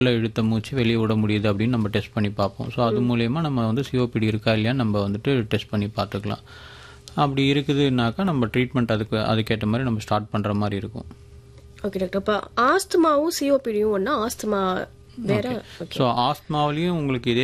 உள்ள இழுத்த மூச்சு வெளியே விட முடியுது அப்படின்னு நம்ம டெஸ்ட் பண்ணி பார்ப்போம் ஸோ அது மூலயமா நம்ம வந்து சிஓபிடி இருக்கா இல்லையான்னு நம்ம வந்துட்டு டெஸ்ட் பண்ணி பார்த்துக்கலாம் அப்படி இருக்குதுன்னாக்கா நம்ம ட்ரீட்மெண்ட் அதுக்கு அதுக்கேற்ற மாதிரி நம்ம ஸ்டார்ட் பண்ணுற மாதிரி இருக்கும் ஓகே டாக்டர் இப்போ ஆஸ்துமாவும் சிஓபிடியும் ஒன்னா ஆஸ்துமா வேற ஸோ ஆஸ்மாவிலையும் உங்களுக்கு இதே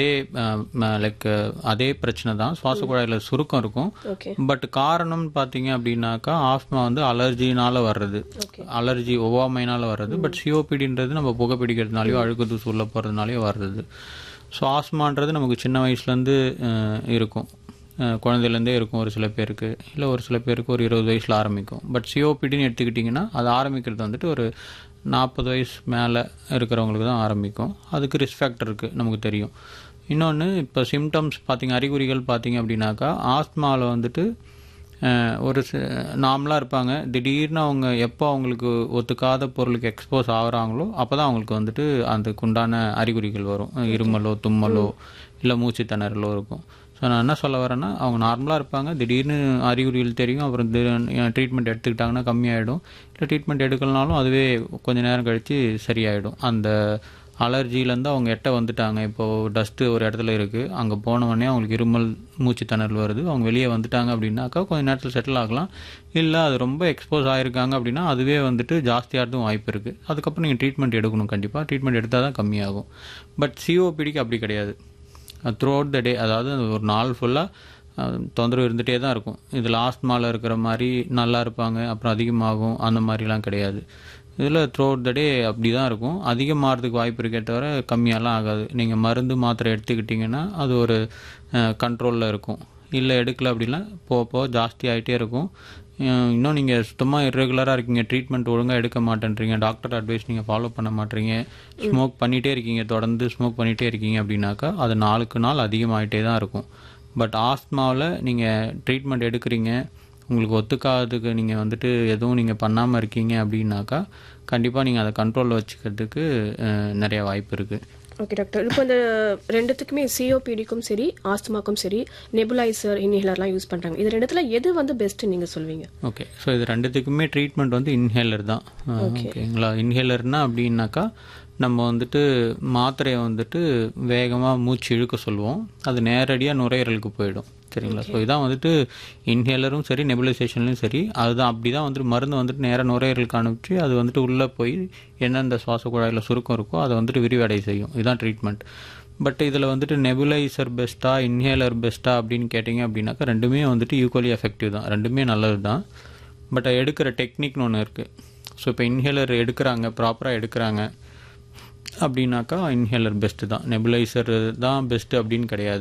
லைக் அதே பிரச்சனை தான் சுவாச குழாயில் சுருக்கம் இருக்கும் ஓகே பட் காரணம்னு பார்த்தீங்க அப்படின்னாக்கா ஆஸ்மா வந்து அலர்ஜினால வர்றது ஓகே அலர்ஜி ஒவ்வாமைனால வர்றது பட் சிஓபிடின்றது நம்ம புகை பிடிக்கிறதுனாலயோ அழுக்கு தூசு உள்ள போகிறதுனாலயோ வர்றது ஸோ ஆஸ்மான்றது நமக்கு சின்ன வயசுலேருந்து இருக்கும் அஹ் குழந்தையிலேருந்தே இருக்கும் ஒரு சில பேருக்கு இல்லை ஒரு சில பேருக்கு ஒரு இருபது வயசில் ஆரம்பிக்கும் பட் சிஓபிடின்னு எடுத்துக்கிட்டிங்கன்னா அது ஆரம்பிக்கிறது வந்துட்டு ஒரு நாற்பது வயசு மேலே இருக்கிறவங்களுக்கு தான் ஆரம்பிக்கும் அதுக்கு ரிஸ்க் ஃபேக்டர் இருக்குது நமக்கு தெரியும் இன்னொன்று இப்போ சிம்டம்ஸ் பார்த்தீங்க அறிகுறிகள் பார்த்தீங்க அப்படின்னாக்கா ஆஸ்மாவில் வந்துட்டு அஹ், ஒரு நார்மலாக இருப்பாங்க திடீர்னு அவங்க எப்போ அவங்களுக்கு ஒத்துக்காத பொருளுக்கு எக்ஸ்போஸ் ஆகுறாங்களோ அப்போ தான் அவங்களுக்கு வந்துட்டு அதுக்குண்டான அறிகுறிகள் வரும் இருமலோ தும்மலோ இல்லை மூச்சு திணறலோ இருக்கும் ஸோ நான் என்ன சொல்ல வரேன்னா அவங்க நார்மலாக இருப்பாங்க திடீர்னு அறிகுறிகள் தெரியும் அப்புறம் ட்ரீட்மெண்ட் எடுத்துக்கிட்டாங்கன்னா கம்மியாயிடும் இல்லை ட்ரீட்மெண்ட் எடுக்கலனாலும் அதுவே கொஞ்ச நேரம் கழித்து சரியாயிடும் அந்த அலர்ஜிலேருந்து அவங்க எட்ட வந்துட்டாங்க இப்போது டஸ்ட்டு ஒரு இடத்துல இருக்குது அங்கே போன உடனே அவங்களுக்கு இருமல் மூச்சு திணறல் வருது அவங்க வெளியே வந்துட்டாங்க அப்படின்னாக்கா கொஞ்ச நேரத்தில் செட்டில் ஆகலாம் இல்லை அது ரொம்ப எக்ஸ்போஸ் ஆகிருக்காங்க அப்படின்னா அதுவே வந்துட்டு ஜாஸ்தியாகிறதும் வாய்ப்பு இருக்குது அதுக்கப்புறம் நீங்கள் ட்ரீட்மெண்ட் எடுக்கணும் கண்டிப்பாக ட்ரீட்மெண்ட் எடுத்தால் தான் கம்மியாகும் பட் சிஓபிடிக்கு அப்படி கிடையாது த்ரூ அவுட் த டே அதாவது அந்த ஒரு நாள் ஃபுல்லாக தொந்தரவு இருந்துகிட்டே தான் இருக்கும் இது லாஸ்ட் மாலில் இருக்கிற மாதிரி நல்லா இருப்பாங்க அப்புறம் அதிகமாகும் அந்த மாதிரிலாம் கிடையாது இதில் த்ரூ அவுட் த டே அப்படி தான் இருக்கும் அதிகமாகிறதுக்கு வாய்ப்பு இருக்கே தவிர கம்மியாலாம் ஆகாது நீங்கள் மருந்து மாத்திரை எடுத்துக்கிட்டிங்கன்னா அது ஒரு கண்ட்ரோலில் இருக்கும் இல்லை எடுக்கல அப்படின்னா போக போக ஜாஸ்தி ஆகிட்டே இருக்கும் அஹ் இன்னும் நீங்கள் சுத்தமாக இரெகுலராக இருக்கீங்க ட்ரீட்மெண்ட் ஒழுங்காக எடுக்க மாட்டேன்றீங்க டாக்டர் அட்வைஸ் நீங்கள் ஃபாலோ பண்ண மாட்டீங்க ஸ்மோக் பண்ணிகிட்டே இருக்கீங்க தொடர்ந்து ஸ்மோக் பண்ணிகிட்டே இருக்கீங்க அப்படின்னாக்கா அது நாளுக்கு நாள் அதிகமாகிட்டே தான் இருக்கும் பட் ஆஸ்மாவில் நீங்கள் ட்ரீட்மெண்ட் எடுக்கிறீங்க உங்களுக்கு ஒத்துக்காததுக்கு நீங்கள் வந்துட்டு எதுவும் நீங்கள் பண்ணாமல் இருக்கீங்க அப்படின்னாக்கா கண்டிப்பாக நீங்கள் அதை கண்ட்ரோலில் வச்சுக்கிறதுக்கு அஹ், நிறைய வாய்ப்பு இருக்குது ஓகே டாக்டர் இப்போ இந்த ரெண்டுத்துக்குமே சிஓபிடிக்கும் சரி ஆஸ்துமாக்கும் சரி நெபுலைசர் இன்ஹேலர்லாம் யூஸ் பண்றாங்க இது ரெண்டுத்துல எது வந்து பெஸ்ட் நீங்க சொல்வீங்க ஓகே ஸோ இது ரெண்டுத்துக்குமே ட்ரீட்மெண்ட் வந்து இன்ஹேலர் தான் அஹ், ஓகேங்களா இன்ஹேலர்னா அப்படின்னாக்கா நம்ம வந்துட்டு மாத்திரையை வந்துட்டு வேகமாக மூச்சு இழுக்க சொல்லுவோம் அது நேரடியாக நுரையீரலுக்கு போயிடும் சரிங்களா ஸோ இதான் வந்துட்டு இன்ஹேலரும் சரி நெபுலைசேஷன்லையும் சரி அதுதான் அப்படி தான் வந்துட்டு மருந்து வந்துட்டு நேராக நுரையீரலுக்கு அனுப்பிச்சு அது வந்துட்டு உள்ளே போய் எந்தெந்த சுவாச குழாயில் சுருக்கம் இருக்கோ அதை வந்துட்டு விரிவடை செய்யும் இதுதான் ட்ரீட்மெண்ட் பட் இதில் வந்துட்டு நெபுலைசர் பெஸ்ட்டா இன்ஹேலர் பெஸ்ட்டா அப்படின்னு கேட்டிங்க அப்படின்னாக்கா ரெண்டுமே வந்துட்டு ஈக்குவலி எஃபெக்டிவ் தான் ரெண்டுமே நல்லது தான் பட் எடுக்கிற டெக்னிக்னு ஒன்று இருக்குது ஸோ இப்போ இன்ஹேலர் எடுக்கிறாங்க ப்ராப்பராக எடுக்கிறாங்க அப்படின்னாக்கா இன்ஹேலர் பெஸ்ட்டு தான் நெபுலைசர் தான் பெஸ்ட்டு அப்படின்னு கிடையாது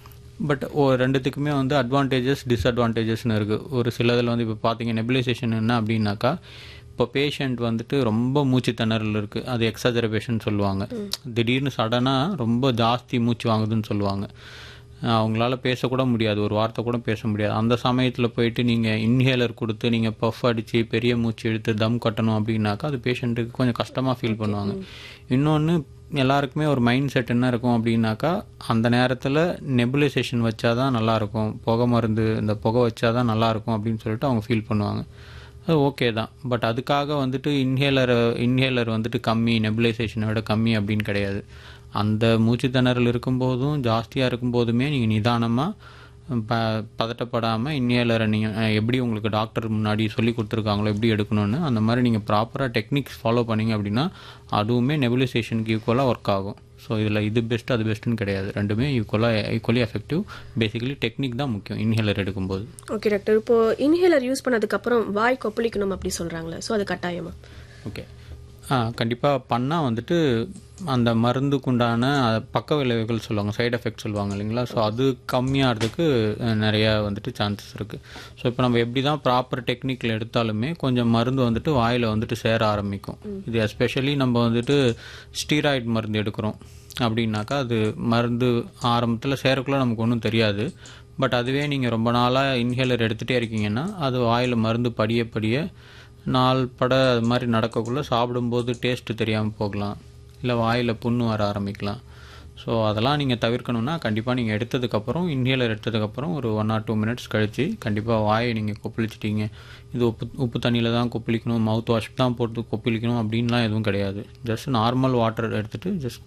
பட் ஓ ரெண்டுத்துக்குமே வந்து அட்வான்டேஜஸ் டிஸ்அட்வான்டேஜஸ்னு இருக்குது ஒரு சிலதில் வந்து இப்போ பார்த்தீங்க நெபுலைசேஷன் என்ன அப்படின்னாக்கா இப்போ பேஷண்ட் வந்துட்டு ரொம்ப மூச்சு திணறல் இருக்குது அது எக்ஸாஜரபேஷன் சொல்லுவாங்க திடீர்னு சடனாக ரொம்ப ஜாஸ்தி மூச்சு வாங்குதுன்னு சொல்லுவாங்க அஹ் அவங்களால பேசக்கூட முடியாது ஒரு வார்த்தை கூட பேச முடியாது அந்த சமயத்தில் போயிட்டு நீங்கள் இன்ஹேலர் கொடுத்து நீங்கள் பஃப் அடித்து பெரிய மூச்சு இழுத்து தம் கட்டணும் அப்படின்னாக்கா அது பேஷண்ட்டுக்கு கொஞ்சம் கஷ்டமாக ஃபீல் பண்ணுவாங்க இன்னொன்று எல்லாருக்குமே ஒரு மைண்ட் செட் என்ன இருக்கும் அப்படின்னாக்கா அந்த நேரத்தில் நெபுலைசேஷன் வச்சா தான் நல்லாயிருக்கும் புகை மருந்து இந்த புகை வச்சா தான் நல்லாயிருக்கும் அப்படின்னு சொல்லிட்டு அவங்க ஃபீல் பண்ணுவாங்க அது ஓகே தான் பட் அதுக்காக வந்துட்டு இன்ஹேலர் இன்ஹேலர் வந்துட்டு கம்மி நெபுலைசேஷனை விட கம்மி அப்படின்னு கிடையாது அந்த மூச்சு திணறல் இருக்கும்போதும் ஜாஸ்தியாக இருக்கும்போதுமே நீங்கள் நிதானமாக ப பதட்டப்படாமல் இன்ஹேலரை நீங்கள் எப்படி உங்களுக்கு டாக்டர் முன்னாடி சொல்லி கொடுத்துருக்காங்களோ எப்படி எடுக்கணும்னு அந்த மாதிரி நீங்கள் ப்ராப்பராக டெக்னிக்ஸ் ஃபாலோ பண்ணீங்க அப்படின்னா அதுவுமே நெபுலைசேஷனுக்கு ஈக்குவலாக ஒர்க் ஆகும் ஸோ இதில் இது பெஸ்ட் அது பெஸ்ட்டுன்னு கிடையாது ரெண்டுமே ஈக்குவலாக ஈக்குவலி எஃபெக்டிவ் பேசிக்கலி டெக்னிக் தான் முக்கியம் இன்ஹேலர் எடுக்கும்போது ஓகே டாக்டர் இப்போ இன்ஹேலர் யூஸ் பண்ணதுக்கு அப்புறம் வாய் கொப்பளிக்கணும் அப்படி சொல்றாங்களே ஸோ அது கட்டாயமா ஓகே ஆ கண்டிப்பாக பண்ணால் வந்துட்டு அந்த மருந்துக்குண்டான அஹ், பக்க விளைவுகள் சொல்லுவாங்க சைடு எஃபெக்ட் சொல்லுவாங்க இல்லைங்களா ஸோ அது கம்மியாகிறதுக்கு அஹ், நிறைய வந்துட்டு சான்சஸ் இருக்குது ஸோ இப்போ நம்ம எப்படி தான் ப்ராப்பர் டெக்னிக்கில் எடுத்தாலுமே கொஞ்சம் மருந்து வந்துட்டு வாயில் வந்துட்டு சேர ஆரம்பிக்கும் இது எஸ்பெஷலி நம்ம வந்துட்டு ஸ்டீராய்டு மருந்து எடுக்கிறோம் அப்படின்னாக்கா அது மருந்து ஆரம்பத்தில் சேரக்குள்ள நமக்கு ஒன்றும் தெரியாது பட் அதுவே நீங்கள் ரொம்ப நாளாக இன்ஹேலர் எடுத்துகிட்டே இருக்கீங்கன்னா அது வாயில் மருந்து படிய படிய நாள் பட அது மாதிரி நடக்கக்குள்ள சாப்பிடும்போது டேஸ்ட்டு தெரியாமல் போகலாம் இல்லை வாயில் புண்ணு வர ஆரம்பிக்கலாம் ஸோ அதெல்லாம் நீங்கள் தவிர்க்கணும்னா கண்டிப்பாக நீங்கள் எடுத்ததுக்கப்புறம் இன்ஹேலர் எடுத்ததுக்கப்புறம் ஒரு ஒன் ஆர் டூ மினிட்ஸ் கழித்து கண்டிப்பாக வாயை நீங்கள் கொப்பளிச்சிட்டீங்க இது உப்பு உப்பு தண்ணியில் தான் கொப்பளிக்கணும் மவுத் வாஷ் தான் போட்டு கொப்பளிக்கணும் அப்படின்லாம் எதுவும் கிடையாது ஜஸ்ட் நார்மல் வாட்டர் எடுத்துகிட்டு ஜஸ்ட்